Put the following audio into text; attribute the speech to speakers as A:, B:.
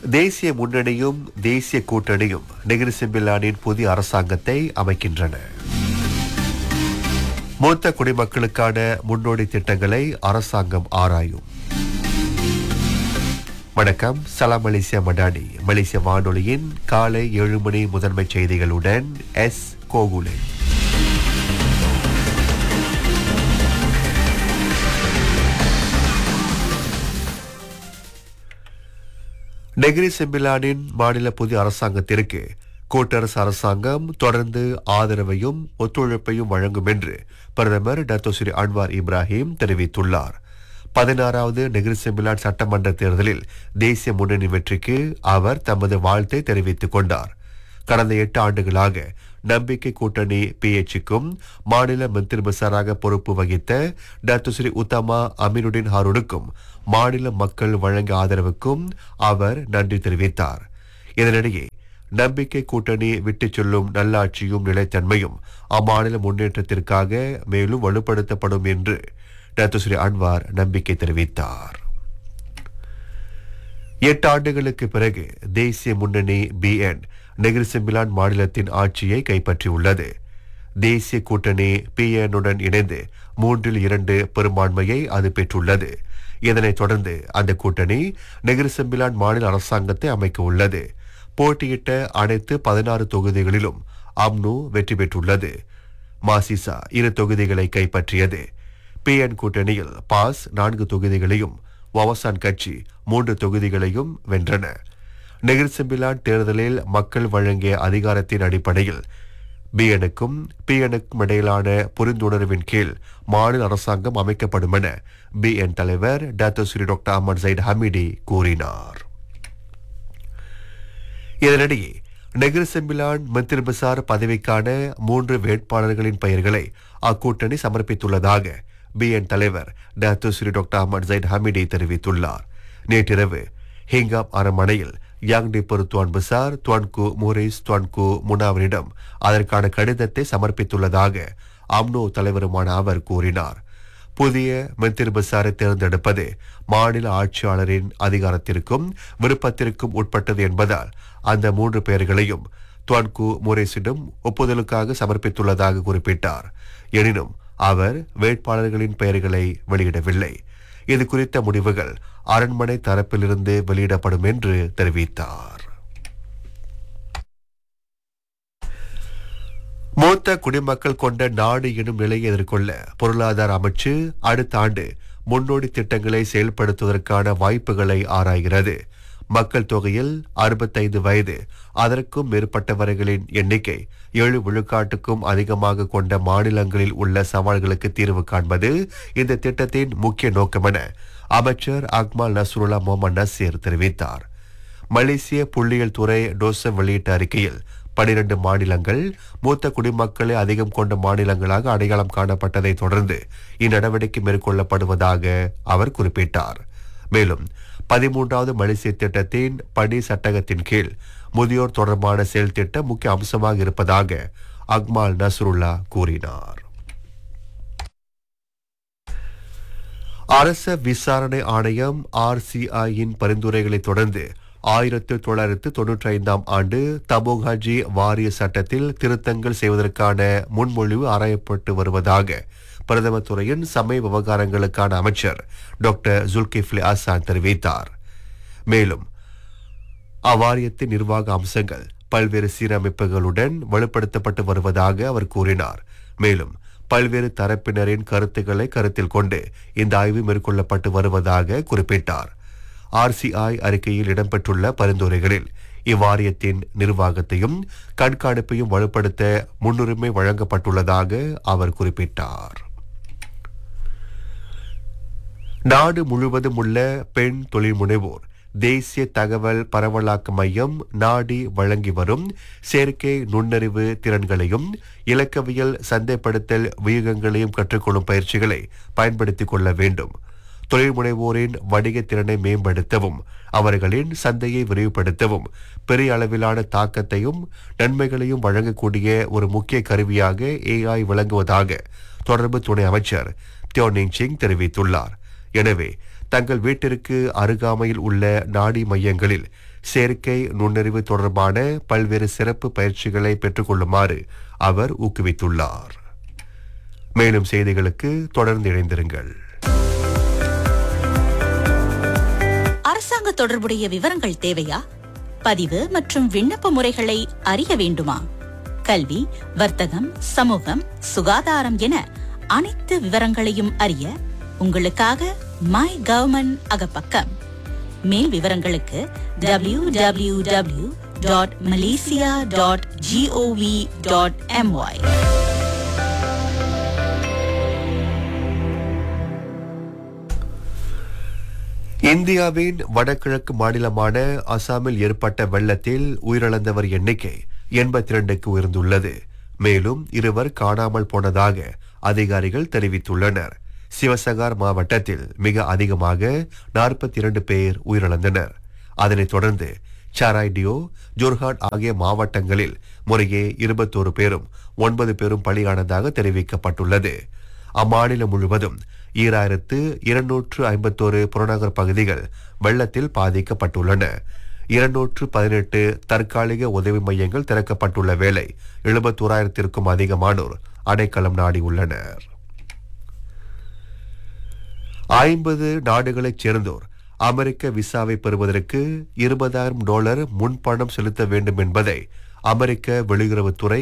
A: தேசிய முன்னணியும் தேசிய கூட்டணியும் நெகிரி சிம்பிலானின் புதிய அரசாங்கத்தை அமைக்கின்றன மூத்த குடிமக்களுக்கான முன்னோடி திட்டங்களை அரசாங்கம் ஆராயும் வணக்கம் சலாம் மலேசியா மடானி மலேசிய வானொலியின் காலை ஏழு மணி முதன்மை செய்திகளுடன் எஸ் கோகுலே நெகிரி செம்பிலானின் மாநில புதிய அரசாங்கத்திற்கு கூட்டரசு அரசாங்கம் தொடர்ந்து ஆதரவையும் ஒத்துழைப்பையும் வழங்கும் என்று பிரதமர் டத்தோஸ்ரீ அன்வார் இப்ராஹிம் தெரிவித்துள்ளார் பதினாறாவது நெகிரி செம்பிலான் சட்டமன்ற தேர்தலில் தேசிய முன்னணி வெற்றிக்கு அவர் தமது வாழ்த்தை தெரிவித்துக் கொண்டார் கடந்த எட்டு ஆண்டுகளாக நம்பிக்கை கூட்டணி பிஎச்சுக்கும் மாநில மந்திரி மிசாராக பொறுப்பு வகித்த டத்துஸ்ரீ உத்தமா அமீனுddin ஹாரூனுக்கும் மாநில மக்கள் வழங்கிய ஆதரவுக்கும் அவர் நன்றி தெரிவித்தார் இதனிடையே நம்பிக்கை கூட்டணி விட்டுச் செல்லும் நல்லாட்சியும் நிலைத்தன்மையும் அம்மாநில முன்னேற்றத்திற்காக மேலும் வலுப்படுத்தப்படும் என்று டத்துஸ்ரீ அன்வார் நம்பிக்கை தெரிவித்தார் எட்டு ஆண்டுகளுக்கு பிறகு தேசிய முன்னணி பிஎன் நெகிரி செம்பிலான் மாநிலத்தின் ஆட்சியை கைப்பற்றியுள்ளது தேசிய கூட்டணி பிஎனுடன் இணைந்து மூன்றில் இரண்டு பெரும்பான்மையை அது பெற்றுள்ளது இதனைத் தொடர்ந்து அந்த கூட்டணி நெகிரி செம்பிலான் மாநில அரசாங்கத்தை அமைக்க உள்ளது போட்டியிட்ட அனைத்து பதினாறு தொகுதிகளிலும் அம்னு வெற்றி பெற்றுள்ளது மாசிசா இரு தொகுதிகளை கைப்பற்றியது பிஎன் கூட்டணியில் பாஸ் நான்கு தொகுதிகளையும் வவசான் கட்சி மூன்று தொகுதிகளையும் வென்றன நெகிர் செம்பிலான் தேர்தலில் மக்கள் வழங்கிய அதிகாரத்தின் அடிப்படையில் பிஎனுக்கும் பிஎனுக்கும் இடையிலான புரிந்துணர்வின் கீழ் மாநில அரசாங்கம் அமைக்கப்படும் என பிஎன் தலைவர் doctor Sri doctor Ahmad Zahid Hamidi கூறினார் இதனிடையே நெகிர் செம்பிலான் மந்திரி பசார் பதவிக்கான மூன்று வேட்பாளர்களின் பெயர்களை அக்கூட்டணி சமர்ப்பித்துள்ளதாக பிஎன் தலைவர் doctor Sri doctor Ahmad Zahid Hamidi தெரிவித்துள்ளார் நேற்றிரவு ஹிங்காப் அரண்மனையில் யாங்டி பொரு துவான் பசார் துவான்கு மோரிஸ் துவான்கு முனாவரிடம் அதற்கான கடிதத்தை சமர்ப்பித்துள்ளதாக அம்னோ தலைவருமான அவர் கூறினார் புதிய மந்திரி பசாரை தேர்ந்தெடுப்பது மாநில ஆட்சியாளரின் அதிகாரத்திற்கும் விருப்பத்திற்கும் உட்பட்டது என்பதால் அந்த மூன்று பெயர்களையும் துவான்கு மோரேசிடம் ஒப்புதலுக்காக சமர்ப்பித்துள்ளதாக குறிப்பிட்டார் எனினும் அவர் வேட்பாளர்களின் பெயர்களை வெளியிடவில்லை இது குறித்த முடிவுகள் அரண்மனை தரப்பிலிருந்து வெளியிடப்படும் என்று தெரிவித்தார் மூத்த குடிமக்கள் கொண்ட நாடு எனும் நிலையை எதிர்கொள்ள பொருளாதார அமைச்சு அடுத்த ஆண்டு முன்னோடி திட்டங்களை செயல்படுத்துவதற்கான வாய்ப்புகளை ஆராய்கிறது மக்கள் தொகையில் அறுபத்தைந்து வயது அதற்கும் மேற்பட்டவர்களின் எண்ணிக்கை ஏழு விழுக்காட்டுக்கும் அதிகமாக கொண்ட மாநிலங்களில் உள்ள சவால்களுக்கு தீர்வு காண்பது இந்த திட்டத்தின் முக்கிய நோக்கமென அமைச்சர் அக்மால் நஸ்ருல்லா முகமது நசீர் தெரிவித்தார் மலேசிய புள்ளியியல் துறை டோசம் வெளியிட்ட அறிக்கையில் பனிரண்டு மாநிலங்கள் மூத்த குடிமக்களை அதிகம் கொண்ட மாநிலங்களாக அடையாளம் காணப்பட்டதை தொடர்ந்து இந்நடவடிக்கை மேற்கொள்ளப்படுவதாக அவர் குறிப்பிட்டார் மேலும் பதிமூன்றாவது மலேசிய திட்டத்தின் பணி சட்டகத்தின் கீழ் முதியோர் தொடர்பான செயல் திட்டம் முக்கிய அம்சமாக இருப்பதாக அக்மால் நஸ்ருல்லா கூறினார் அரச விசாரணை ஆணையம் ஆர்சிஐயின் பரிந்துரைகளை தொடர்ந்து ஆயிரத்து தொள்ளாயிரத்து தொன்னூற்றி ஐந்தாம் ஆண்டு தபோகாஜி வாரிய சட்டத்தில் திருத்தங்கள் செய்வதற்கான முன்மொழிவு ஆராயப்பட்டு வருவதாக பிரதமர் துறையின் சமய விவகாரங்களுக்கான அமைச்சர் டாக்டர் ஜுல்கிஃப்லி அசான் தெரிவித்தார் மேலும் அவ்வாரியத்தின் நிர்வாக அம்சங்கள் பல்வேறு சீரமைப்புகளுடன் வலுப்படுத்தப்பட்டு வருவதாக அவர் கூறினார் மேலும் பல்வேறு தரப்பினரின் கருத்துக்களை கருத்தில் கொண்டு இந்த ஆய்வு மேற்கொள்ளப்பட்டு வருவதாக குறிப்பிட்டார் ஆர்சிஐ அறிக்கையில் இடம்பெற்றுள்ள பரிந்துரைகளில் இவ்வாரியத்தின் நிர்வாகத்தையும் கண்காணிப்பையும் வலுப்படுத்த முன்னுரிமை வழங்கப்பட்டுள்ளதாக அவர் குறிப்பிட்டார் நாடு முழுவதும் உள்ள பெண் தொழில் முனைவோர் தேசிய தகவல் பரவலாக்க மையம் நாடி வழங்கி வரும் செயற்கை நுண்ணறிவு திறன்களையும் இலக்கவியல் சந்தைப்படுத்தல் வியூகங்களையும் கற்றுக்கொள்ளும் பயிற்சிகளை பயன்படுத்திக் கொள்ள வேண்டும் தொழில் முனைவோரின் வணிக திறனை மேம்படுத்தவும் அவர்களின் சந்தையை விரிவுபடுத்தவும் பெரிய அளவிலான தாக்கத்தையும் நன்மைகளையும் வழங்கக்கூடிய ஒரு முக்கிய கருவியாக ஏஐ விளங்குவதாக தொடர்பு துணை அமைச்சர் தியோனிங் சிங் தெரிவித்துள்ளார் எனவே தங்கள் வீட்டிற்கு அருகாமையில் உள்ள நாடி மையங்களில் செயற்கை நுண்ணறிவு தொடர்பான பல்வேறு சிறப்பு பயிற்சிகளை பெற்றுக்கொள்ளுமாறு அவர் ஊக்குவித்துள்ளார் மேலும் செய்திகளுக்கு தொடர்ந்து இணைந்திருங்கள்
B: அரசாங்க தொடர்புடைய விவரங்கள் தேவையா பதிவு மற்றும் விண்ணப்ப முறைகளை அறிய வேண்டுமா கல்வி வர்த்தகம் சமூகம் சுகாதாரம் என அனைத்து விவரங்களையும் அறிய உங்களுக்காக மை கவர்மெண்ட் அகப்பக்கம் மேல் விவரங்களுக்கு W W W dot Malaysia dot G O V dot M Y
A: இந்தியாவின் வடகிழக்கு மாநிலமான அசாமில் ஏற்பட்ட வெள்ளத்தில் உயிரிழந்தவர் எண்ணிக்கை எண்பத்தி இரண்டுக்கு உயர்ந்துள்ளது மேலும் இருவர் காணாமல் போனதாக அதிகாரிகள் தெரிவித்துள்ளனர் சிவசகார் மாவட்டத்தில் மிக அதிகமாக நாற்பத்தி இரண்டு பேர் உயிரிழந்தனர் அதனைத் தொடர்ந்து சாராய்டியோ ஜோர்ஹாட் ஆகிய மாவட்டங்களில் முறையே இருபத்தோரு பேரும் ஒன்பது பேரும் பலியானதாக தெரிவிக்கப்பட்டுள்ளது அம்மாநிலம் முழுவதும் ஈராயிரத்து இருநூற்று ஐம்பத்தோரு புறநகர் பகுதிகள் வெள்ளத்தில் பாதிக்கப்பட்டுள்ளன இருநூற்று பதினெட்டு தற்காலிக உதவி மையங்கள் திறக்கப்பட்டுள்ள வேளை எழுபத்தோராயிரத்திற்கும் அதிகமானோர் அடைக்கலம் நாடியுள்ளனர் ஐம்பது நாடுகளைச் சேர்ந்தோர் அமெரிக்க விசாவை பெறுவதற்கு இருபதாயிரம் டாலர் முன்பணம் செலுத்த வேண்டும் என்பதை அமெரிக்க வெளியுறவுத்துறை